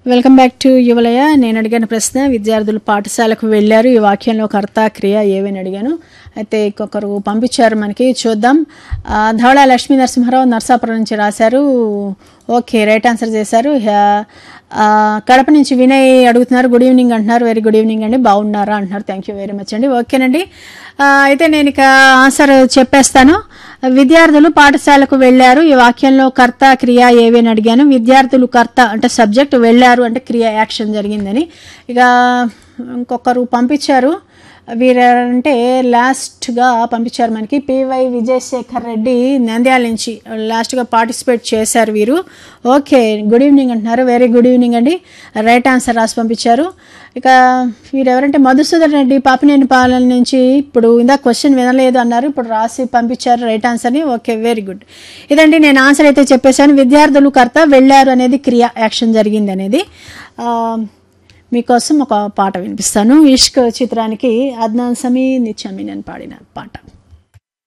welcome back to యువలయ నేను అడిగిన ప్రశ్న విద్యార్థులు పాఠశాలకు వెళ్ళారు ఈ వాక్యంలో కర్త క్రియ ఏవని అడిగాను అయితే ఇంకొకరు పంపించారు మనకి చూద్దాం ఆ, ధవళ లక్ష్మీ నరసింహారావు నర్సాపురం నుంచి రాశారు ఓకే రైట్ ఆన్సర్ చేశారు హా- ఆ, కడప నుంచి వినయ్ అడుగుతున్నారు గుడ్ ఈవినింగ్ అంటున్నారు వెరీ గుడ్ ఈవినింగ్ అండి బాగున్నారా అంటున్నారు థ్యాంక్ యూ వెరీ మచ్ అండి ఓకేనండి ఆ, అయితే నేను ఇక ఆన్సర్ చెప్పేస్తాను విద్యార్థులు పాఠశాలకు వెళ్ళారు ఈ వాక్యంలో కర్త క్రియ ఏవి అని అడిగాను విద్యార్థులు కర్త అంటే సబ్జెక్ట్ వెళ్ళారు అంటే క్రియ యాక్షన్ జరిగిందని ఇక ఇంకొకరు పంపించారు వీరంటే లాస్ట్గా పంపించారు మనకి పివై విజయశేఖర్ రెడ్డి నంద్యాల నుంచి లాస్ట్గా పార్టిసిపేట్ చేశారు వీరు ఓకే గుడ్ ఈవినింగ్ అంటున్నారు వెరీ గుడ్ ఈవినింగ్ అండి రైట్ ఆన్సర్ రాసి పంపించారు ఇక వీరు ఎవరంటే మధుసూదన్ రెడ్డి పాపినేని పాలన నుంచి ఇప్పుడు ఇందాక క్వశ్చన్ వినలేదు అన్నారు ఇప్పుడు రాసి పంపించారు రైట్ ఆన్సర్ని ఓకే వెరీ గుడ్ ఇదండి నేను ఆన్సర్ అయితే చెప్పేశాను విద్యార్థులు కర్త వెళ్ళారు అనేది క్రియ యాక్షన్ జరిగింది అనేది ఆ, మీకోసం ఒక పాట వినిపిస్తాను ఇష్క్ చిత్రానికి అద్నాన్ సమీ నిత్యమీనన్ పాడిన పాట